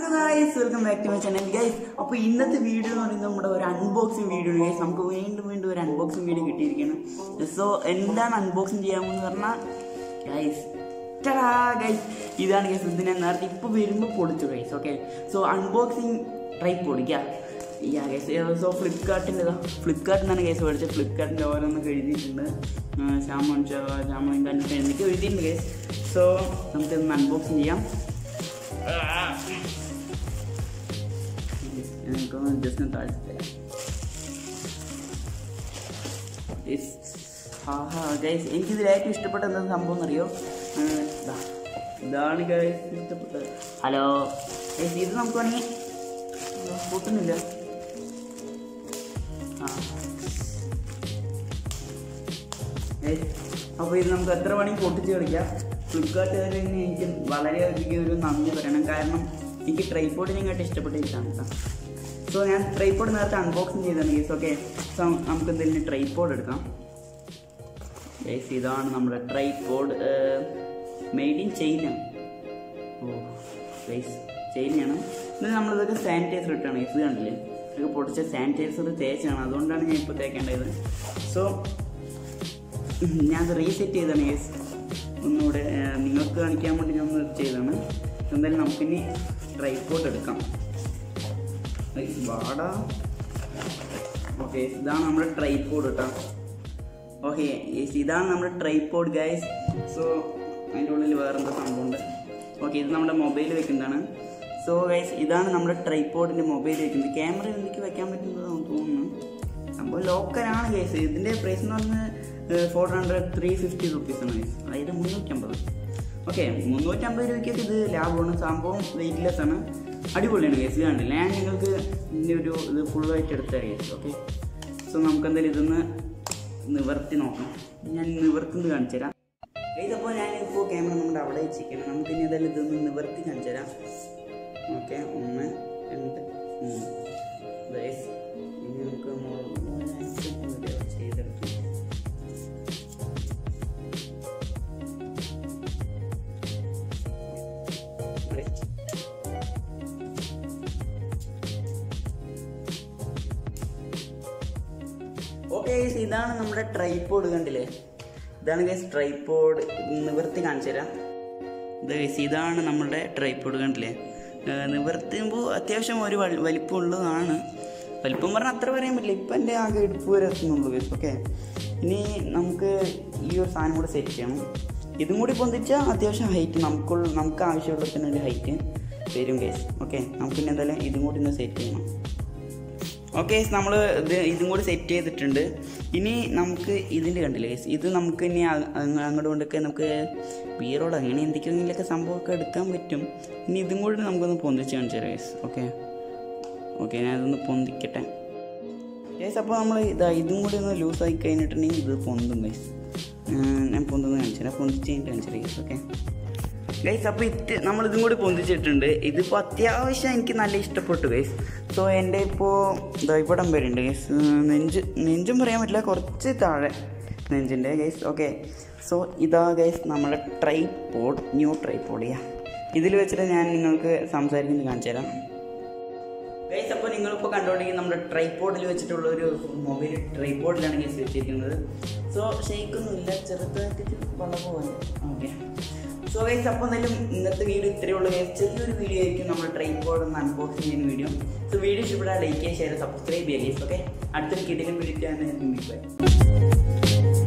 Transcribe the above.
Hello guys welcome back to my channel guys അപ്പോൾ ഇന്നത്തെ video എന്ന് പറയുന്നത് നമ്മുടെ ഒരു അൺബോക്സിങ് വീഡിയോ ഗൈസ് നമുക്ക് വീണ്ടും വീണ്ടും ഒരു അൺബോക്സിങ് വീഡിയോ കിട്ടിയിരിക്കുകയാണ് സോ എന്താണ് അൺബോക്സിങ് ചെയ്യാമെന്ന് പറഞ്ഞാൽ ഗൈസ് ഗൈസ് ഇതാണ് ഗൈസ് ഇത് ഞാൻ നേരത്തെ ഇപ്പോൾ വരുമ്പോൾ പൊളിച്ചു guys okay so unboxing try പൊളിക്കാം യാ ഗൈസ് സോ ഫ്ലിപ്കാർട്ടിൻ്റെ ഫ്ലിപ്കാർട്ടിനാണ് ഗൈസ് മേടിച്ചത് ഫ്ലിപ്കാർട്ടിൻ്റെ ഓരോന്നൊക്കെ എഴുതിയിട്ടുണ്ട് ശ്യാമൻ ശ്യാമൻ കണ്ടിട്ട് എനിക്ക് എഴുതിയിട്ടുണ്ട് ഗൈസ് സോ നമുക്കിതൊന്ന് അൺബോക്സിങ് ചെയ്യാം എനിക്കൊന്ന് ജസ്റ്റ് താഴ്ച ഗൈസ് എനിക്കിതിൽ ഏറ്റവും ഇഷ്ടപ്പെട്ട എന്താ സംഭവം എന്നറിയോ ഉം, ദാ, ഇതാണ് ഗൈസ് ഇഷ്ടപ്പെട്ടത് ഹലോ ഗൈസ് ഇത് നമുക്ക് വേണമെങ്കിൽ പൊട്ടുന്നില്ല ആ അപ്പോൾ ഇത് നമുക്ക് എത്ര വേണമെങ്കിൽ പൊട്ടിച്ച് കളിക്കാം ഫ്ലിപ്കാർട്ടുകാരിൽ നിന്ന് എനിക്ക് വളരെയധികം ഒരു നന്ദി പറയണം കാരണം എനിക്ക് ട്രൈപ്പോഡിനെക്കാട്ട് ഇഷ്ടപ്പെട്ടിട്ടാണ് കേട്ടോ സോ ഞാൻ ട്രൈപ്പോഡ് നേരത്തെ അൺബോക്സിങ് ചെയ്താണ് ഗേസ് ഓക്കെ സോ നമുക്ക് എന്തെങ്കിലും ട്രൈപ്പോഡ് എടുക്കാം ഗേസ് ഇതാണ് നമ്മുടെ tripod made in China oh guys ചൈനയാണ് ഇത് നമ്മളിതൊക്കെ സാനിറ്റൈസർ ഇട്ടാണ് ഇത് കണ്ടില്ലേ ഇതൊക്കെ പൊടിച്ച സാനിറ്റൈസർ തേച്ചാണ് അതുകൊണ്ടാണ് ഞാൻ ഇപ്പോൾ തേക്കേണ്ടത് സോ ഞാൻ റീസെറ്റ് ചെയ്താണ് യെസ് ഒന്നുകൂടെ ആ, നിങ്ങൾക്ക് കാണിക്കാൻ വേണ്ടി ഞാൻ ഒന്ന് ചെയ്തതാണ് എന്തായാലും നമുക്കിനി ട്രൈപ്പോഡ് എടുക്കാം ഏയ്, വാടാ ഓക്കെ ഇതാണ് നമ്മുടെ ട്രൈപ്പോഡ് കേട്ടോ ഓക്കെ ഇതാണ് നമ്മുടെ ട്രൈപ്പോഡ് ഗൈസ് സോ അതിൻ്റെ ഉള്ളിൽ വേറെന്താ സംഭവമുണ്ട് ഓക്കെ ഇത് നമ്മുടെ മൊബൈൽ വെക്കുന്നതാണ് സോ ഗൈസ് ഇതാണ് നമ്മുടെ ട്രൈപ്പോഡിൻ്റെ മൊബൈൽ വെക്കുന്നത് ക്യാമറ എനിക്ക് വെക്കാൻ പറ്റുന്നതാണെന്ന് തോന്നുന്നു സംഭവം ലോക്കലാണ് കേസ് ഇതിൻ്റെ പ്രൈസ് എന്ന് പറഞ്ഞാൽ ഫോർ ഹൺഡ്രഡ് ത്രീ ഫിഫ്റ്റി റുപ്പീസാണ് കേസ് അതായത് മുന്നൂറ്റമ്പത് ഓക്കെ മുന്നൂറ്റമ്പത് രൂപയ്ക്കൊക്കെ ഇത് ലാഭമാണ് സംഭവം വെയിറ്റ്ലെസ് ആണ് അടിപൊളിയാണ് കേസ് ഇത് കണ്ടില്ല ഞാൻ നിങ്ങൾക്ക് ഇതിൻ്റെ ഒരു ഇത് ഫുള്ളായിട്ട് എടുത്ത കേസ് ഓക്കെ സോ നമുക്ക് എന്തായാലും ഇതൊന്ന് നിവർത്തി നോക്കാം ഞാൻ നിവർത്തുന്നത് കാണിച്ചു തരാം ഇതപ്പോൾ ഞാനിപ്പോൾ ക്യാമറ നമ്മുടെ അവിടെ വെച്ചിരിക്കണം നമുക്ക് ഇനി ഏതായാലും ഇതൊന്ന് നിവർത്തി കാണിച്ചു തരാം ഓക്കെ ഒന്ന് രണ്ട് മൂന്ന് ഗൈസ് ഇനി നമുക്ക് ഒന്ന് ചെയ്തെടുക്കാം ഓക്കെ ഇതാണ് നമ്മുടെ ട്രൈപ്പോഡ് കണ്ടില്ലേ ഇതാണ് ഗൈസ് ട്രൈപ്പോഡ് നിവർത്തി കാണിച്ചു തരാം ഇത് ഗൈസ് ഇതാണ് നമ്മുടെ ട്രൈപ്പോഡ് കണ്ടില്ലേ ഏഹ് നിവർത്തുമ്പോൾ അത്യാവശ്യം ഒരു വൽ- വലിപ്പമുള്ളതാണ് വലിപ്പം പറഞ്ഞാൽ അത്ര പറയാൻ പറ്റില്ല ഇപ്പം എൻ്റെ ആകെ ഇടുപ്പ് വരെ എത്തുന്നുള്ളൂ ഗൈസ് ഓക്കെ ഇനി നമുക്ക് ഈ ഒരു സാധനം കൂടെ സെറ്റ് ചെയ്യണം ഇതും കൂടി പൊന്തിച്ചാൽ അത്യാവശ്യം ഹൈറ്റ് നമുക്കുള്ള നമുക്ക് ആവശ്യമുള്ളതിന് ഒരു ഹൈറ്റ് വരും ഗൈസ് ഓക്കെ നമുക്കിനി എന്തായാലും ഇതും കൂടി ഒന്ന് സെറ്റ് ചെയ്യണം ഓക്കെ നമ്മൾ ഇത് ഇതും കൂടി സെറ്റ് ചെയ്തിട്ടുണ്ട് ഇനി നമുക്ക് ഇതിൻ്റെ കണ്ടില്ലേ guys? ഇത് നമുക്ക് ഇനി അ- അങ്ങ് അങ്ങോട്ട് കൊണ്ടൊക്കെ നമുക്ക് ബീറോട് അങ്ങനെ എന്തൊക്കെയെങ്കിലൊക്കെ സംഭവമൊക്കെ എടുക്കാൻ പറ്റും ഇനി ഇതും കൂടി നമുക്കൊന്ന് പൊന്തിച്ച് കാണിച്ചു തരാം ഗൈസ് ഓക്കെ ഓക്കെ ഞാനതൊന്ന് പൊന്തിക്കട്ടെ ഗൈസ് അപ്പോൾ നമ്മൾ ഇതാ ഇതും കൂടി ഒന്ന് ലൂസായി കഴിഞ്ഞിട്ടുണ്ടെങ്കിൽ ഇത് പൊന്തും ഗൈസ് ഞാൻ പൊന്തുന്ന കാണിച്ചു തരാം പൊന്തിച്ച് കഴിഞ്ഞിട്ട് കാണിച്ചു തരാം ഗൈസ് ഓക്കെ ഗൈസ് അപ്പോൾ ഇത് നമ്മൾ ഇതും കൂടി പൊന്തിച്ചിട്ടുണ്ട് ഇതിപ്പോൾ അത്യാവശ്യം എനിക്ക് നല്ല ഇഷ്ടപ്പെട്ടു ഗൈസ് സോ എൻ്റെ ഇപ്പോൾ ഇതാ ഇവിടം വരെ ഉണ്ട് ഗൈസ് നെഞ്ച് നെഞ്ചും പറയാൻ പറ്റില്ല കുറച്ച് താഴെ നെഞ്ചിൻ്റെ ഗൈസ് ഓക്കെ സോ ഇതാ ഗൈസ് നമ്മുടെ ട്രൈപോഡ് ന്യൂ ട്രൈപോഡ് യാ ഇതിൽ വെച്ചിട്ട് ഞാൻ നിങ്ങൾക്ക് സംസാരിക്കുന്നത് കാണിച്ചു തരാം ഗൈസ് അപ്പോൾ നിങ്ങളിപ്പോൾ കണ്ടുകൊണ്ടെങ്കിൽ നമ്മുടെ ട്രൈപോഡിൽ വെച്ചിട്ടുള്ള ഒരു മൊബൈൽ ട്രൈപോഡിലാണ് ഗൈസ് വെച്ചിരിക്കുന്നത് സോ ഷെയ്ക്കൊന്നുമില്ല ചെറുതായിട്ട് വെള്ളം പോലെ ഓക്കെ സോ ഗൈസ് അപ്പോൾ എന്തായാലും ഇന്നത്തെ വീഡിയോ ഇത്രയേ ഉള്ളൂ ഗൈസ് ചെറിയൊരു വീഡിയോ ആയിരിക്കും നമ്മുടെ ട്രൈപോഡ് ഒന്ന് അൺബോക്സിങ് ചെയ്യുന്ന വീഡിയോ സോ വീഡിയോ ഇഷ്ടപ്പെട്ടാൽ ലൈക്ക് ചെയ്യുക ഷെയർ സബ്സ്ക്രൈബ് ചെയ്യുക ഗൈസ് ഓക്കെ അടുത്തൊരു കിടിലും വീഡിയോ ബൈ